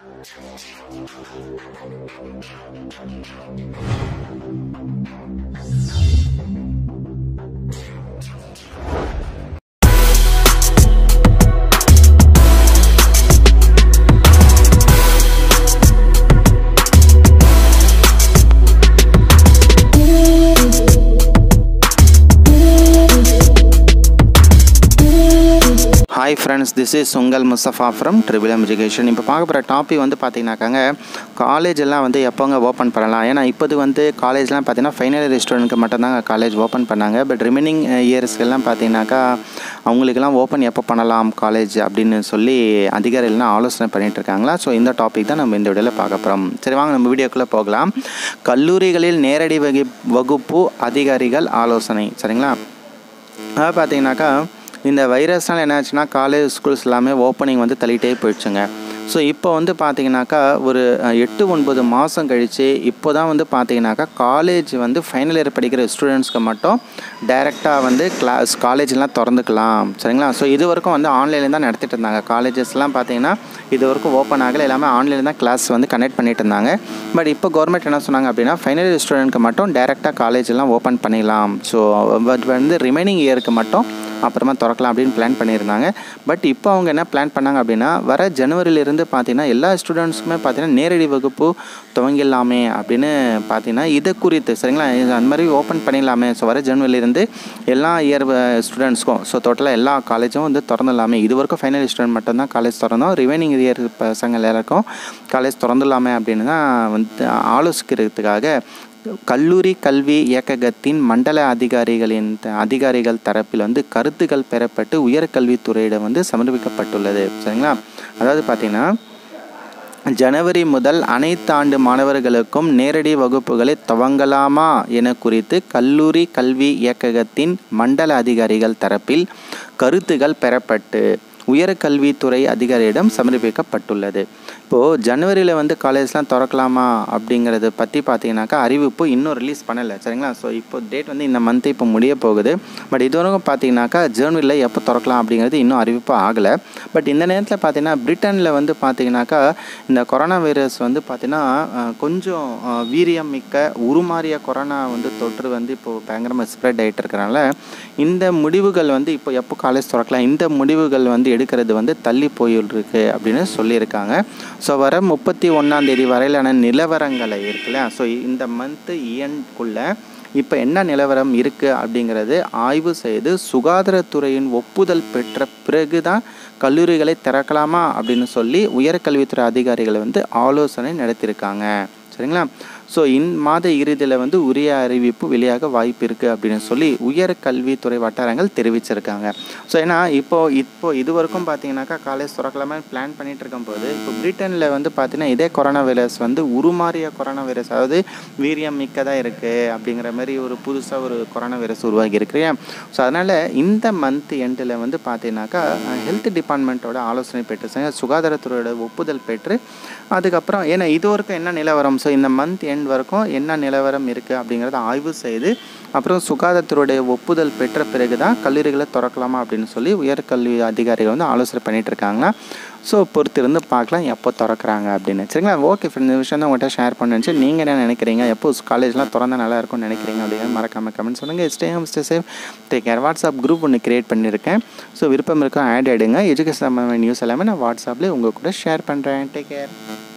hi friends this is உங்கள் Mustafa from triple education இப்போ பார்க்க போகிற டாபிக் வந்து பார்த்தீங்கன்னாக்காங்க காலேஜ் எல்லாம் வந்து எப்போங்க ஓப்பன் பண்ணலாம் ஏன்னா இப்போது வந்து காலேஜ்லாம் பார்த்தீங்கன்னா ஃபைனல் இயர் ஸ்டூடெண்ட்க்கு மட்டும்தாங்க காலேஜ் ஓப்பன் பண்ணாங்க பட் ரிமைனிங் இயர்ஸ்க்கெல்லாம் பார்த்தீங்கன்னாக்கா அவங்களுக்கெல்லாம் ஓப்பன் எப்போ பண்ணலாம் காலேஜ் அப்படின்னு சொல்லி அதிகாரிகள்லாம் ஆலோசனை பண்ணிட்டு இருக்காங்களா ஸோ இந்த டாபிக் தான் நம்ம இந்த வீடியோவில் பார்க்க போகிறோம் சரி வாங்க நம்ம வீடியோக்குள்ளே போகலாம் கல்லூரிகளில் நேரடி வகி வகுப்பு அதிகாரிகள் ஆலோசனை சரிங்களா அதாவது பார்த்தீங்கன்னாக்கா இந்த வைரஸ்னால் என்ன ஆச்சுன்னா காலேஜ் ஸ்கூல்ஸ் எல்லாமே ஓப்பனிங் வந்து தள்ளிட்டே போயிடுச்சுங்க ஸோ இப்போ வந்து பார்த்தீங்கன்னாக்கா ஒரு அஹ், எட்டு ஒன்பது மாதம் கழித்து இப்போ தான் வந்து பார்த்தீங்கன்னாக்கா காலேஜ் வந்து ஃபைனல் இயர் படிக்கிற ஸ்டூடெண்ட்ஸ்க்கு மட்டும் டைரெக்டாக வந்து கிளாஸ் காலேஜ்லாம் திறந்துக்கலாம் சரிங்களா ஸோ இது வரைக்கும் வந்து ஆன்லைனில் தான் நடத்திட்டு இருந்தாங்க காலேஜஸ்லாம் பார்த்தீங்கன்னா இது வரைக்கும் ஓப்பன் ஆகலை எல்லாமே ஆன்லைனில் தான் கிளாஸ் வந்து கனெக்ட் பண்ணிட்டு இருந்தாங்க பட் இப்போ கவர்மெண்ட் என்ன சொன்னாங்க அப்படின்னா ஃபைனல் இயர் ஸ்டூடெண்ட்க்கு மட்டும் டைரெக்டாக காலேஜெல்லாம் ஓப்பன் பண்ணிடலாம் ஸோ பட் வந்து ரிமைனிங் இயருக்கு மட்டும் அப்புறமா திறக்கலாம் அப்படின்னு பிளான் பண்ணியிருந்தாங்க பட் இப்போ அவங்க என்ன பிளான் பண்ணாங்க அப்படின்னா வர ஜனவரியிலேருந்து பார்த்தீங்கன்னா எல்லா ஸ்டூடெண்ட்ஸுக்குமே பார்த்தீங்கன்னா நேரடி வகுப்பு துவங்கிடலாமே அப்படின்னு பார்த்தீங்கன்னா இதை குறித்து சரிங்களா இது அந்த மாதிரி ஓப்பன் பண்ணிடலாமே ஸோ வர ஜனவரியிலேருந்து எல்லா இயர் ஸ்டூடெண்ட்ஸ்க்கும் ஸோ டோட்டலாக எல்லா காலேஜும் வந்து திறந்துடலாமே இது வரைக்கும் ஃபைனல் ஸ்டூடெண்ட் மட்டும்தான் காலேஜ் திறந்தோம் ரிமைனிங் இயர் பசங்க எல்லாருக்கும் காலேஜ் திறந்துடலாமே அப்படின்னு தான் வந்து ஆலோசிக்கிறதுக்காக கல்லூரி கல்வி இயக்ககத்தின் மண்டல அதிகாரிகளின் த- அதிகாரிகள் தரப்பில் வந்து கருத்துக்கள் பெறப்பட்டு உயர்கல்வித்துறையிடம் வந்து சமர்ப்பிக்கப்பட்டுள்ளது சரிங்களா அதாவது பார்த்தீங்கன்னா ஜனவரி முதல் அனைத்து ஆண்டு மாணவர்களுக்கும் நேரடி வகுப்புகளை துவங்கலாமா என குறித்து கல்லூரி கல்வி இயக்ககத்தின் மண்டல அதிகாரிகள் தரப்பில் கருத்துகள் பெறப்பட்டு உயர்கல்வித்துறை அதிகாரியிடம் சமர்ப்பிக்கப்பட்டுள்ளது இப்போது ஜனவரியில் வந்து காலேஜ்லாம் திறக்கலாமா அப்படிங்கிறத பற்றி பார்த்தீங்கன்னாக்கா அறிவிப்பு இன்னும் ரிலீஸ் பண்ணலை சரிங்களா ஸோ இப்போ டேட் வந்து இந்த மந்த் இப்போ முடிய போகுது பட் இதுவரைக்கும் பார்த்தீங்கன்னாக்கா ஜனவரியில் எப்போ திறக்கலாம் அப்படிங்கிறது இன்னும் அறிவிப்பு ஆகலை பட் இந்த நேரத்தில் பார்த்தீங்கன்னா பிரிட்டனில் வந்து பார்த்தீங்கன்னாக்கா இந்த கொரோனா வைரஸ் வந்து பார்த்தீங்கன்னா அஹ், கொஞ்சம் அஹ், வீரியம் மிக்க உருமாறிய கொரோனா வந்து தொற்று வந்து இப்போது பயங்கரமாக ஸ்ப்ரெட் ஆகிட்டு இருக்கறனால இந்த முடிவுகள் வந்து இப்போ எப்போ காலேஜ் திறக்கலாம் இந்த முடிவுகள் வந்து எடுக்கிறது வந்து தள்ளி போயிருக்கு அப்படின்னு சொல்லியிருக்காங்க ஸோ வர முப்பத்தி ஒன்றாம் தேதி வரையிலான நிலவரங்களை இருக்குல்ல ஸோ இந்த மந்த்து இயன்குள்ளே இப்போ என்ன நிலவரம் இருக்குது அப்படிங்கிறது ஆய்வு செய்து சுகாதாரத்துறையின் ஒப்புதல் பெற்ற பிறகு தான் கல்லூரிகளை திறக்கலாமா அப்படின்னு சொல்லி உயர்கல்வித்துறை அதிகாரிகளை வந்து ஆலோசனை நடத்தியிருக்காங்க சரிங்களா ஸோ இந் மாத இறுதியில் வந்து உரிய அறிவிப்பு வெளியாக வாய்ப்பு இருக்குது அப்படின்னு சொல்லி உயர் கல்வித்துறை வட்டாரங்கள் தெரிவிச்சிருக்காங்க ஸோ ஏன்னா இப்போ இப்போ இது வரைக்கும் பார்த்தீங்கன்னாக்கா காலேஜ் திறக்கலாமே பிளான் பண்ணிட்டு இருக்கும்போது இப்போ பிரிட்டனில் வந்து பார்த்தீங்கன்னா இதே கொரோனா வைரஸ் வந்து உருமாறிய கொரோனா வைரஸ் அதாவது வீரியம் மிக்கதாக இருக்குது அப்படிங்கிற மாதிரி ஒரு புதுசாக ஒரு கொரோனா வைரஸ் உருவாகி இருக்கு ஸோ அதனால் இந்த மந்த் எண்டில் வந்து பார்த்தீங்கன்னாக்கா ஹெல்த் டிபார்ட்மெண்ட்டோட ஆலோசனை பெற்று சுகாதாரத்துறையோட ஒப்புதல் பெற்று அதுக்கப்புறம் ஏன்னா இது வரைக்கும் என்ன நிலவரம் ஸோ இந்த மந்த் எண்ட் வரைக்கும் என்ன நிலவரம் இருக்குது அப்படிங்கிறத ஆய்வு செய்து அப்புறம் சுகாதாரத்துறையுடைய ஒப்புதல் பெற்ற பிறகு தான் கல்லூரிகளை திறக்கலாமா அப்படின்னு சொல்லி உயர்கல்வி அதிகாரிகள் வந்து ஆலோசனை பண்ணிட்டு இருக்காங்களா ஸோ பொறுத்திருந்து பார்க்கலாம் எப்போ திறக்கிறாங்க அப்படின்னு சரிங்களா ஓகே ஃப்ரெண்ட் இந்த விஷயம் தான் உங்கள்கிட்ட ஷேர் பண்ணுச்சு நீங்கள் என்ன நினைக்கிறீங்க எப்போ காலேஜ்லாம் திறந்தா நல்லா இருக்கும்னு நினைக்கிறீங்க அப்படிங்கிறது மறக்காமல் கமெண்ட் சொல்லுங்கள் stay home stay safe take care WhatsApp group ஒன்று கிரியேட் பண்ணியிருக்கேன் ஸோ விருப்பம் இருக்கோ ஆட் ஆகிடுங்க எஜுகேஷன் நியூஸ் எல்லாமே நான் வாட்ஸ்அப்பில் உங்கள் கூட ஷேர் பண்ணுறேன் டேக் கேர்